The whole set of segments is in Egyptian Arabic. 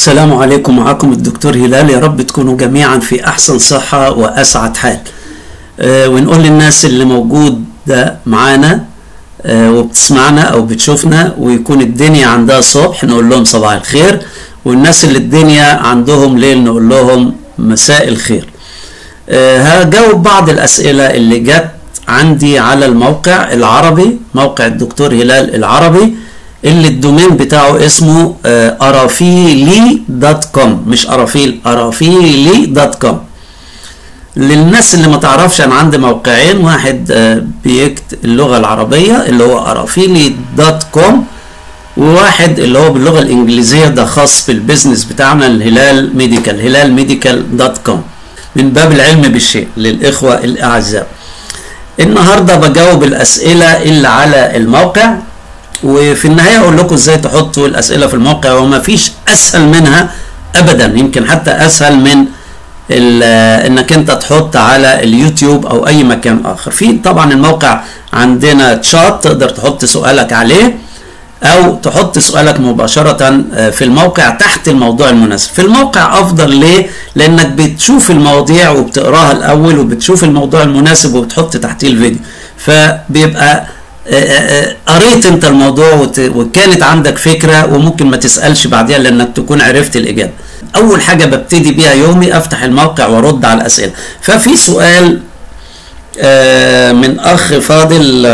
السلام عليكم معكم الدكتور هلال يا رب تكونوا جميعا في احسن صحة واسعد حال آه ونقول للناس اللي موجود معانا آه وبتسمعنا او بتشوفنا ويكون الدنيا عندها صبح نقول لهم صباح الخير والناس اللي الدنيا عندهم ليل نقول لهم مساء الخير آه هجاوب بعض الاسئلة اللي جت عندي على الموقع العربي موقع الدكتور هلال العربي اللي الدومين بتاعه اسمه ارافيلي دوت كوم مش ارافيل ارافيلي دوت كوم للناس اللي ما تعرفش انا عندي موقعين واحد بيكتب اللغه العربيه اللي هو ارافيلي دوت كوم وواحد اللي هو باللغه الانجليزيه ده خاص بالبيزنس بتاعنا الهلال ميديكال هلال ميديكال دوت كوم من باب العلم بالشيء للاخوه الاعزاء النهارده بجاوب الاسئله اللي على الموقع وفي النهايه اقول لكم ازاي تحطوا الاسئله في الموقع وما فيش اسهل منها ابدا يمكن حتى اسهل من انك انت تحط على اليوتيوب او اي مكان اخر في طبعا الموقع عندنا تشات تقدر تحط سؤالك عليه او تحط سؤالك مباشرة في الموقع تحت الموضوع المناسب في الموقع افضل ليه لانك بتشوف المواضيع وبتقراها الاول وبتشوف الموضوع المناسب وبتحط تحتيه الفيديو فبيبقى قريت انت الموضوع وكانت عندك فكرة وممكن ما تسألش بعدها لانك تكون عرفت الاجابة اول حاجة ببتدي بيها يومي افتح الموقع وارد على الاسئلة ففي سؤال من اخ فاضل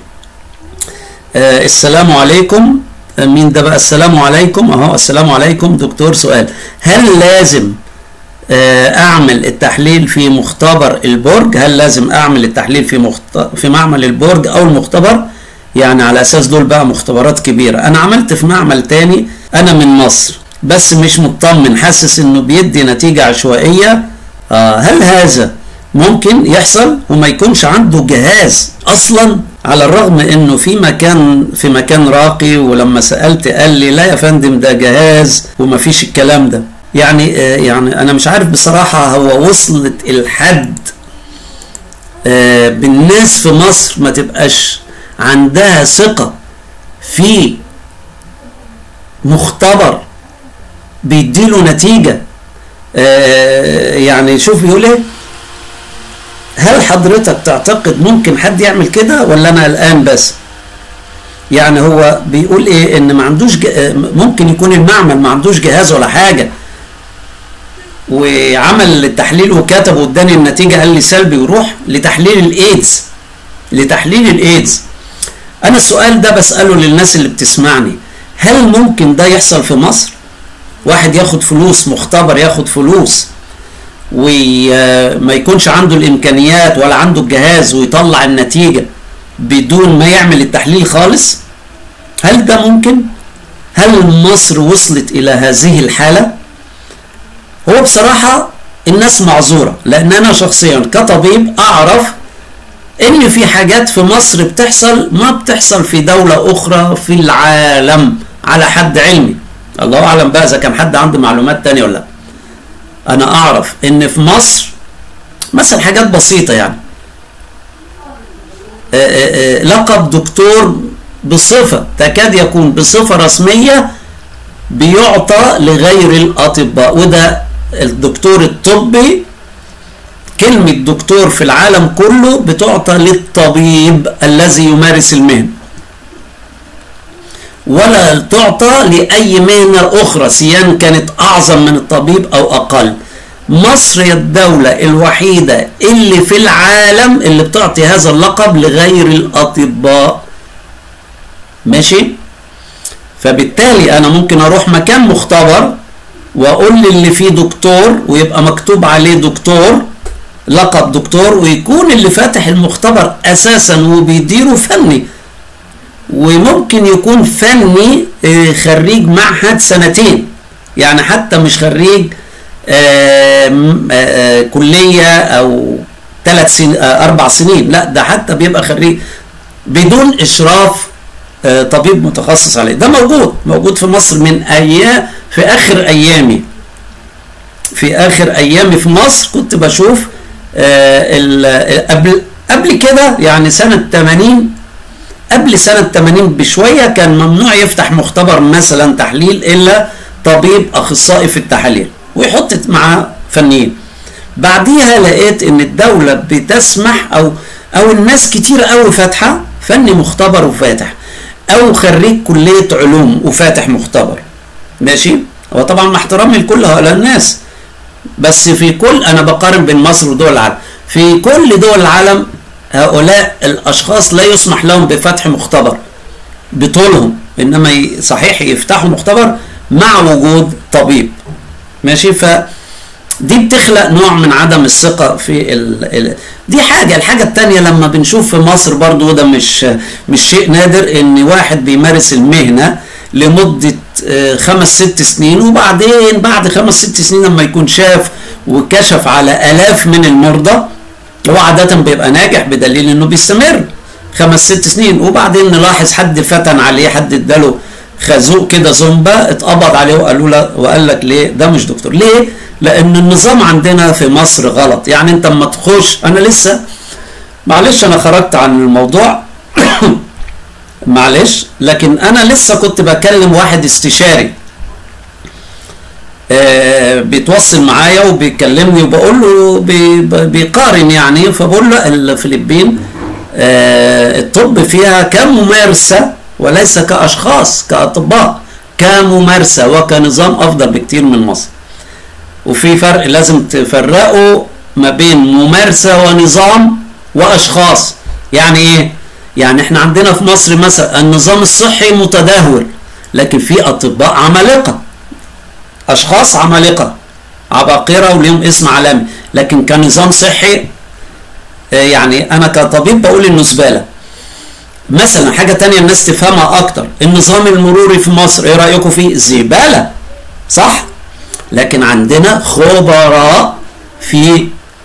السلام عليكم مين ده بقى السلام عليكم اهو السلام عليكم دكتور سؤال هل لازم اعمل التحليل في مختبر البرج هل لازم اعمل التحليل في مخت... في معمل البرج او المختبر يعني على اساس دول بقى مختبرات كبيره انا عملت في معمل تاني انا من مصر بس مش مطمن حاسس انه بيدي نتيجه عشوائيه آه هل هذا ممكن يحصل وما يكونش عنده جهاز اصلا على الرغم انه في مكان في مكان راقي ولما سالت قال لي لا يا فندم ده جهاز وما فيش الكلام ده يعني يعني انا مش عارف بصراحه هو وصلت الحد بالناس في مصر ما تبقاش عندها ثقه في مختبر بيديله نتيجه يعني شوف بيقول ايه هل حضرتك تعتقد ممكن حد يعمل كده ولا انا الان بس يعني هو بيقول ايه ان ما عندوش ممكن يكون المعمل ما عندوش جهاز ولا حاجه وعمل التحليل وكتب واداني النتيجه قال لي سلبي وروح لتحليل الايدز لتحليل الايدز انا السؤال ده بساله للناس اللي بتسمعني هل ممكن ده يحصل في مصر واحد ياخد فلوس مختبر ياخد فلوس وما يكونش عنده الامكانيات ولا عنده الجهاز ويطلع النتيجه بدون ما يعمل التحليل خالص هل ده ممكن هل مصر وصلت الى هذه الحاله هو بصراحة الناس معذورة لأن أنا شخصيا كطبيب أعرف إن في حاجات في مصر بتحصل ما بتحصل في دولة أخرى في العالم على حد علمي الله أعلم بقى إذا كان حد عنده معلومات تانية ولا لا أنا أعرف إن في مصر مثلا حاجات بسيطة يعني آآ آآ لقب دكتور بصفة تكاد يكون بصفة رسمية بيعطى لغير الأطباء وده الدكتور الطبي كلمة دكتور في العالم كله بتعطى للطبيب الذي يمارس المهنة ولا تعطى لأي مهنة أخرى سيان كانت أعظم من الطبيب أو أقل مصر هي الدولة الوحيدة اللي في العالم اللي بتعطي هذا اللقب لغير الأطباء ماشي فبالتالي أنا ممكن أروح مكان مختبر واقول للي فيه دكتور ويبقى مكتوب عليه دكتور لقب دكتور ويكون اللي فاتح المختبر اساسا وبيديره فني وممكن يكون فني خريج معهد سنتين يعني حتى مش خريج آآ آآ كلية او ثلاث سنين اربع سنين لا ده حتى بيبقى خريج بدون اشراف طبيب متخصص عليه ده موجود موجود في مصر من ايام في اخر ايامي في اخر ايامي في مصر كنت بشوف قبل قبل كده يعني سنة 80 قبل سنة 80 بشوية كان ممنوع يفتح مختبر مثلا تحليل إلا طبيب اخصائي في التحاليل ويحط معاه فنيين بعديها لقيت ان الدولة بتسمح او او الناس كتير قوي فاتحة فني مختبر وفاتح او خريج كلية علوم وفاتح مختبر ماشي هو طبعا مع احترامي لكل هؤلاء الناس بس في كل انا بقارن بين مصر ودول العالم في كل دول العالم هؤلاء الاشخاص لا يسمح لهم بفتح مختبر بطولهم انما صحيح يفتحوا مختبر مع وجود طبيب ماشي ف دي بتخلق نوع من عدم الثقة في ال... ال... دي حاجة الحاجة التانية لما بنشوف في مصر برضو ده مش مش شيء نادر ان واحد بيمارس المهنة لمدة خمس ست سنين وبعدين بعد خمس ست سنين لما يكون شاف وكشف على آلاف من المرضى هو عادة بيبقى ناجح بدليل انه بيستمر خمس ست سنين وبعدين نلاحظ حد فتن عليه حد اداله خازوق كده زومبا اتقبض عليه وقالوا له وقال لك ليه ده مش دكتور ليه لان النظام عندنا في مصر غلط يعني انت اما تخش انا لسه معلش انا خرجت عن الموضوع معلش لكن انا لسه كنت بكلم واحد استشاري آه بيتوصل معايا وبيكلمني وبقول له بي بيقارن يعني فبقول له الفلبين آه الطب فيها كممارسه وليس كاشخاص كاطباء كممارسه وكنظام افضل بكتير من مصر وفي فرق لازم تفرقوا ما بين ممارسه ونظام واشخاص يعني ايه يعني احنا عندنا في مصر مثلا النظام الصحي متدهور لكن في اطباء عمالقه اشخاص عمالقه عباقره وليهم اسم عالمي لكن كنظام صحي يعني انا كطبيب بقول انه زباله مثلا حاجه تانية الناس تفهمها اكتر النظام المروري في مصر ايه رايكم فيه زباله صح لكن عندنا خبراء في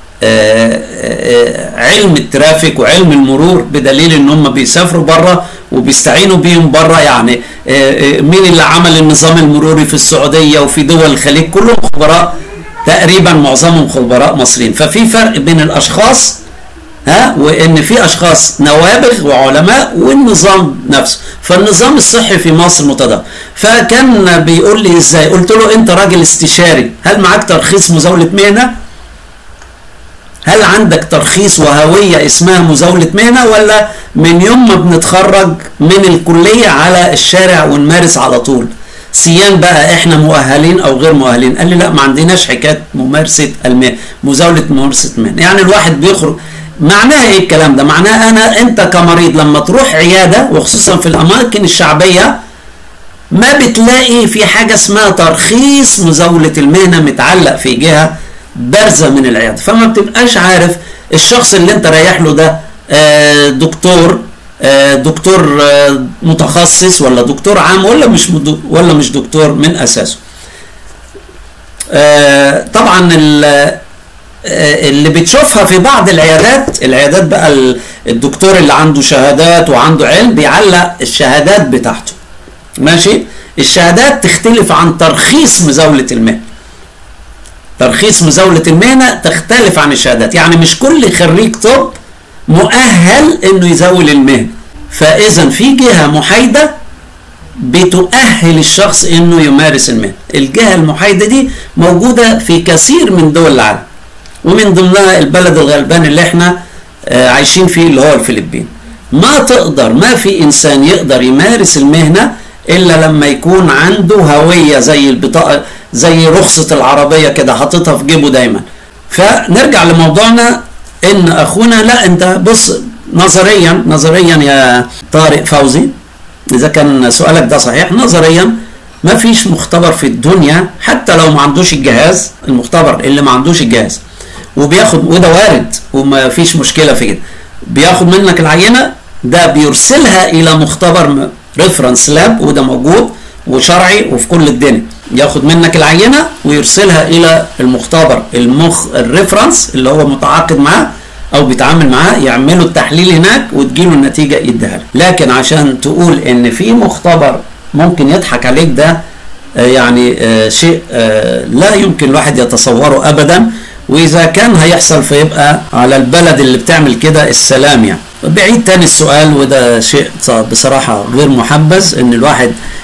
علم الترافيك وعلم المرور بدليل ان هم بيسافروا بره وبيستعينوا بيهم بره يعني مين اللي عمل النظام المروري في السعوديه وفي دول الخليج كلهم خبراء تقريبا معظمهم خبراء مصريين ففي فرق بين الاشخاص ها وان في اشخاص نوابغ وعلماء والنظام نفسه فالنظام الصحي في مصر متدهور فكان بيقول لي ازاي قلت له انت راجل استشاري هل معاك ترخيص مزاوله مهنه هل عندك ترخيص وهويه اسمها مزاوله مهنه ولا من يوم ما بنتخرج من الكليه على الشارع ونمارس على طول سيان بقى احنا مؤهلين او غير مؤهلين قال لي لا ما عندناش حكايه ممارسه المهنه مزاوله ممارسه مهنه يعني الواحد بيخرج معناها ايه الكلام ده معناها انا انت كمريض لما تروح عياده وخصوصا في الاماكن الشعبيه ما بتلاقي في حاجه اسمها ترخيص مزاوله المهنه متعلق في جهه بارزه من العياده فما بتبقاش عارف الشخص اللي انت رايح له ده دكتور دكتور متخصص ولا دكتور عام ولا مش ولا مش دكتور من اساسه طبعا اللي بتشوفها في بعض العيادات العيادات بقى الدكتور اللي عنده شهادات وعنده علم بيعلق الشهادات بتاعته ماشي الشهادات تختلف عن ترخيص مزاولة المهنة ترخيص مزاولة المهنة تختلف عن الشهادات يعني مش كل خريج طب مؤهل انه يزاول المهنة فاذا في جهة محايدة بتؤهل الشخص انه يمارس المهنة الجهة المحايدة دي موجودة في كثير من دول العالم ومن ضمنها البلد الغلبان اللي احنا عايشين فيه اللي هو الفلبين ما تقدر ما في انسان يقدر يمارس المهنة الا لما يكون عنده هوية زي البطاقة زي رخصة العربية كده حاططها في جيبه دايما فنرجع لموضوعنا ان اخونا لا انت بص نظريا نظريا يا طارق فوزي اذا كان سؤالك ده صحيح نظريا ما فيش مختبر في الدنيا حتى لو ما عندوش الجهاز المختبر اللي ما عندوش الجهاز وبياخد وده وارد وما فيش مشكله في كده بياخد منك العينه ده بيرسلها الى مختبر ريفرنس لاب وده موجود وشرعي وفي كل الدنيا ياخد منك العينه ويرسلها الى المختبر المخ الريفرنس اللي هو متعاقد معاه او بيتعامل معاه يعملوا التحليل هناك وتجيله النتيجه يديها لكن عشان تقول ان في مختبر ممكن يضحك عليك ده يعني شيء لا يمكن الواحد يتصوره ابدا واذا كان هيحصل فيبقى على البلد اللي بتعمل كده السلام يعني بعيد تاني السؤال وده شيء بصراحة غير محبذ ان الواحد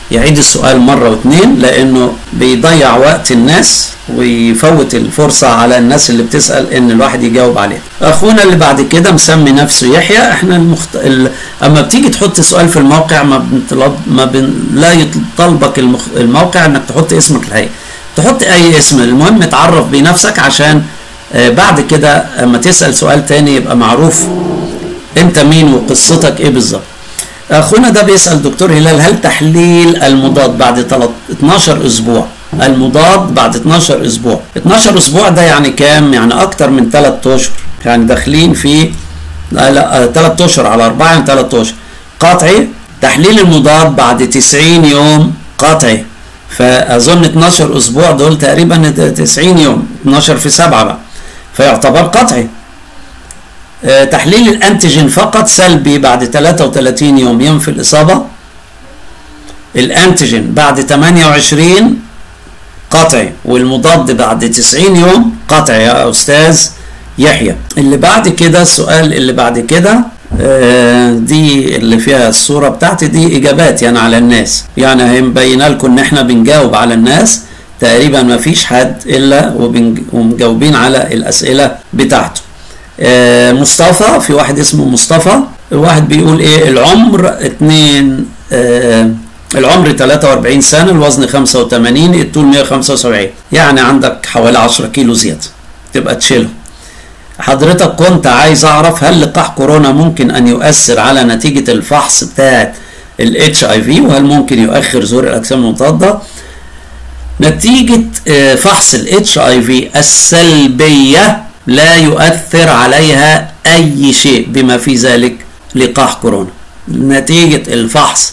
يعيد السؤال مرة واثنين لأنه بيضيع وقت الناس ويفوت الفرصة على الناس اللي بتسأل إن الواحد يجاوب عليها. أخونا اللي بعد كده مسمي نفسه يحيى إحنا المخت... ال... أما بتيجي تحط سؤال في الموقع ما بنطلب ما بن... لا يطلبك المخ... الموقع إنك تحط اسمك الحقيقي. تحط أي اسم المهم تعرف بنفسك عشان بعد كده اما تسأل سؤال تاني يبقى معروف انت مين وقصتك ايه بالظبط اخونا ده بيسأل دكتور هلال هل تحليل المضاد بعد 12 اسبوع المضاد بعد 12 اسبوع 12 اسبوع ده يعني كام يعني اكتر من 3 اشهر يعني داخلين في لا, لا 3 اشهر على 4 يعني 3 اشهر قطعي تحليل المضاد بعد 90 يوم قطعي فاظن 12 اسبوع دول تقريبا 90 يوم 12 في 7 بقى فيعتبر قطعي أه تحليل الانتيجين فقط سلبي بعد 33 يوم ينفي الاصابه الانتيجين بعد 28 قطعي والمضاد بعد 90 يوم قطعي يا استاذ يحيى اللي بعد كده السؤال اللي بعد كده أه دي اللي فيها الصوره بتاعتي دي اجابات يعني على الناس يعني هي مبينه لكم ان احنا بنجاوب على الناس تقريبا ما فيش حد الا ومجاوبين على الاسئله بتاعته آه مصطفى في واحد اسمه مصطفى واحد بيقول ايه العمر اتنين آه العمر 43 سنه الوزن 85 الطول 175 يعني عندك حوالي 10 كيلو زياده تبقى تشيله حضرتك كنت عايز اعرف هل لقاح كورونا ممكن ان يؤثر على نتيجه الفحص بتاعت الاتش اي في وهل ممكن يؤخر ظهور الاجسام المضاده نتيجة فحص الاتش اي في السلبية لا يؤثر عليها أي شيء بما في ذلك لقاح كورونا نتيجة الفحص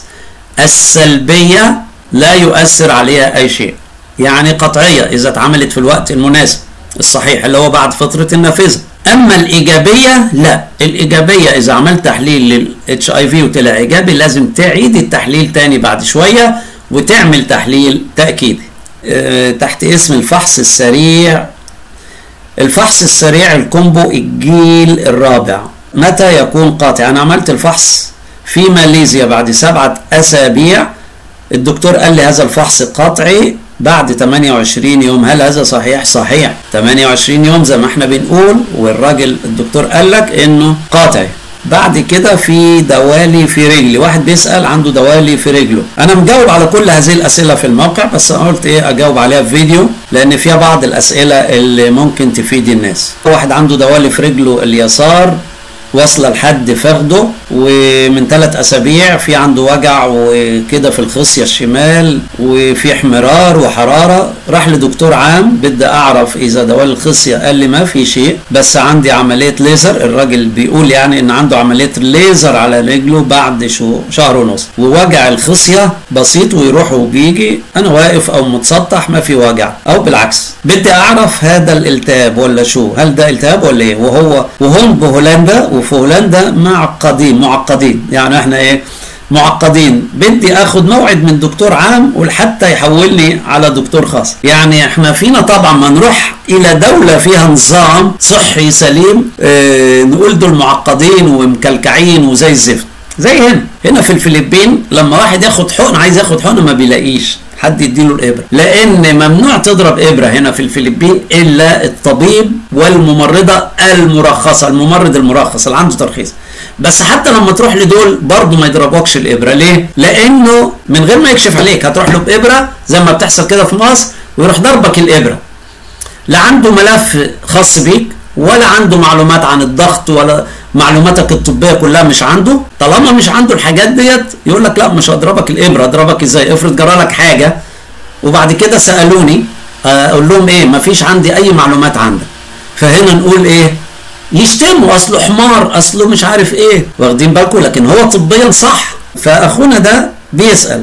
السلبية لا يؤثر عليها أي شيء يعني قطعية إذا اتعملت في الوقت المناسب الصحيح اللي هو بعد فترة النافذة أما الإيجابية لا الإيجابية إذا عملت تحليل للاتش اي في وطلع إيجابي لازم تعيد التحليل تاني بعد شوية وتعمل تحليل تأكيدي تحت اسم الفحص السريع الفحص السريع الكومبو الجيل الرابع متى يكون قاطع انا عملت الفحص في ماليزيا بعد سبعة اسابيع الدكتور قال لي هذا الفحص قطعي بعد 28 يوم هل هذا صحيح صحيح 28 يوم زي ما احنا بنقول والراجل الدكتور قال لك انه قاطعي بعد كده في دوالي في رجلي واحد بيسأل عنده دوالي في رجله انا مجاوب على كل هذه الاسئله في الموقع بس انا قلت ايه اجاوب عليها في فيديو لان فيها بعض الاسئله اللي ممكن تفيد الناس واحد عنده دوالي في رجله اليسار واصلة لحد فخده ومن ثلاث أسابيع في عنده وجع وكده في الخصية الشمال وفي احمرار وحرارة راح لدكتور عام بدي أعرف إذا دوال الخصية قال لي ما في شيء بس عندي عملية ليزر الراجل بيقول يعني إن عنده عملية ليزر على رجله بعد شو شهر ونص ووجع الخصية بسيط ويروح وبيجي أنا واقف أو متسطح ما في وجع أو بالعكس بدي أعرف هذا الالتهاب ولا شو هل ده التهاب ولا إيه وهو وهم بهولندا وفي هولندا معقدين معقدين يعني احنا ايه معقدين بدي اخد موعد من دكتور عام ولحتى يحولني على دكتور خاص يعني احنا فينا طبعا ما نروح الى دولة فيها نظام صحي سليم اه نقول دول معقدين ومكلكعين وزي الزفت زي هنا هنا في الفلبين لما واحد ياخد حقن عايز ياخد حقن ما بيلاقيش حد يديله الابره لان ممنوع تضرب ابره هنا في الفلبين الا الطبيب والممرضه المرخصه الممرض المرخص اللي عنده ترخيص بس حتى لما تروح لدول برضه ما يضربوكش الابره ليه لانه من غير ما يكشف عليك هتروح له بابره زي ما بتحصل كده في مصر ويروح ضربك الابره لا عنده ملف خاص بيك ولا عنده معلومات عن الضغط ولا معلوماتك الطبيه كلها مش عنده طالما مش عنده الحاجات ديت يقول لك لا مش هضربك الابره اضربك ازاي افرض جرى لك حاجه وبعد كده سالوني اقول لهم ايه مفيش عندي اي معلومات عندك فهنا نقول ايه يشتموا اصله حمار اصله مش عارف ايه واخدين بالكم لكن هو طبيا صح فاخونا ده بيسال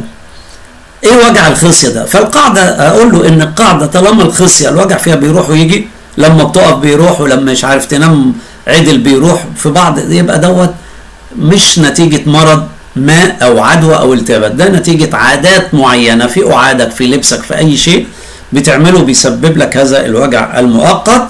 ايه وجع الخصيه ده فالقاعده اقول له ان القاعده طالما الخصيه الوجع فيها بيروح ويجي لما بتقف بيروح ولما مش عارف تنام عدل بيروح في بعض يبقى دوت مش نتيجة مرض ما أو عدوى أو التهابات ده نتيجة عادات معينة في قعادك في لبسك في أي شيء بتعمله بيسبب لك هذا الوجع المؤقت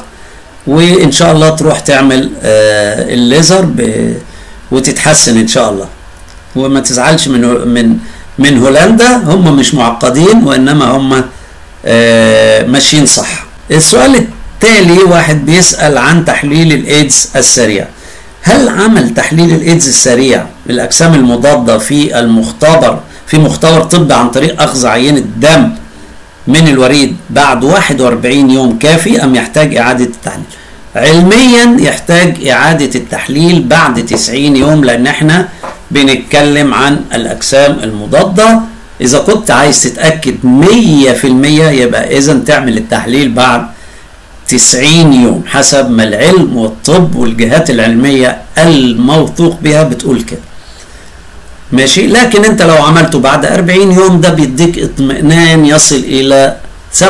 وإن شاء الله تروح تعمل آه الليزر وتتحسن إن شاء الله وما تزعلش من من من هولندا هم مش معقدين وانما هم آه، ماشيين صح السؤال التالي واحد بيسأل عن تحليل الايدز السريع هل عمل تحليل الايدز السريع للاجسام المضادة في المختبر في مختبر طبي عن طريق اخذ عينة دم من الوريد بعد 41 يوم كافي ام يحتاج اعادة التحليل علميا يحتاج اعادة التحليل بعد 90 يوم لان احنا بنتكلم عن الاجسام المضادة اذا كنت عايز تتأكد 100% يبقى اذا تعمل التحليل بعد 90 يوم حسب ما العلم والطب والجهات العلمية الموثوق بها بتقول كده ماشي لكن انت لو عملته بعد 40 يوم ده بيديك اطمئنان يصل الى 97%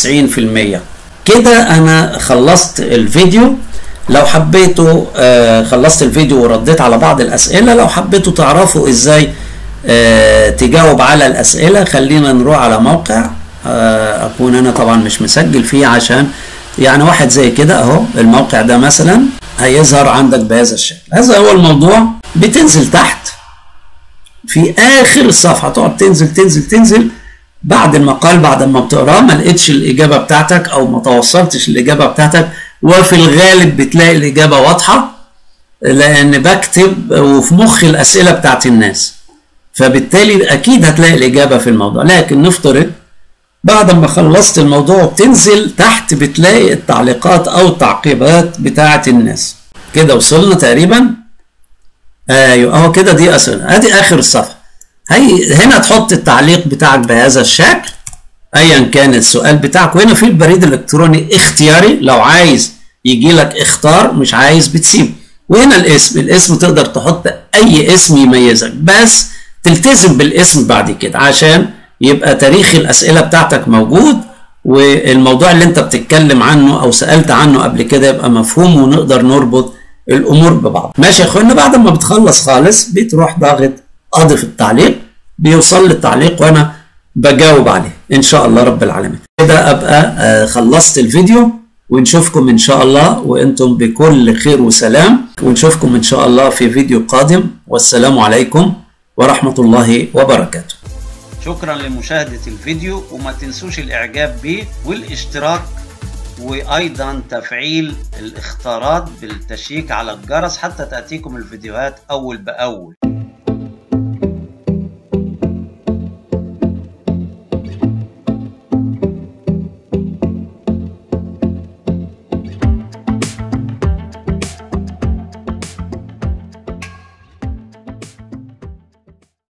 كده انا خلصت الفيديو لو حبيتوا آه خلصت الفيديو ورديت على بعض الاسئله لو حبيتوا تعرفوا ازاي آه تجاوب على الاسئله خلينا نروح على موقع آه اكون انا طبعا مش مسجل فيه عشان يعني واحد زي كده اهو الموقع ده مثلا هيظهر عندك بهذا الشكل هذا هو الموضوع بتنزل تحت في اخر الصفحه تقعد تنزل تنزل تنزل بعد المقال بعد ما بتقراه ما لقيتش الاجابه بتاعتك او ما توصلتش الاجابه بتاعتك وفي الغالب بتلاقي الاجابه واضحه لان بكتب وفي مخي الاسئله بتاعت الناس فبالتالي اكيد هتلاقي الاجابه في الموضوع لكن نفترض بعد ما خلصت الموضوع بتنزل تحت بتلاقي التعليقات او التعقيبات بتاعت الناس كده وصلنا تقريبا ايوه اهو كده دي اسئله ادي اخر الصفحه هي هنا تحط التعليق بتاعك بهذا الشكل ايا كان السؤال بتاعك وهنا في البريد الالكتروني اختياري لو عايز يجي لك اختار مش عايز بتسيبه وهنا الاسم الاسم تقدر تحط اي اسم يميزك بس تلتزم بالاسم بعد كده عشان يبقى تاريخ الاسئله بتاعتك موجود والموضوع اللي انت بتتكلم عنه او سالت عنه قبل كده يبقى مفهوم ونقدر نربط الامور ببعض ماشي يا اخوانا بعد ما بتخلص خالص بتروح ضاغط اضف التعليق بيوصل لي التعليق وانا بجاوب عليه ان شاء الله رب العالمين كده ابقى آه خلصت الفيديو ونشوفكم ان شاء الله وانتم بكل خير وسلام ونشوفكم ان شاء الله في فيديو قادم والسلام عليكم ورحمة الله وبركاته شكرا لمشاهدة الفيديو وما تنسوش الاعجاب به والاشتراك وايضا تفعيل الاختارات بالتشيك على الجرس حتى تأتيكم الفيديوهات اول باول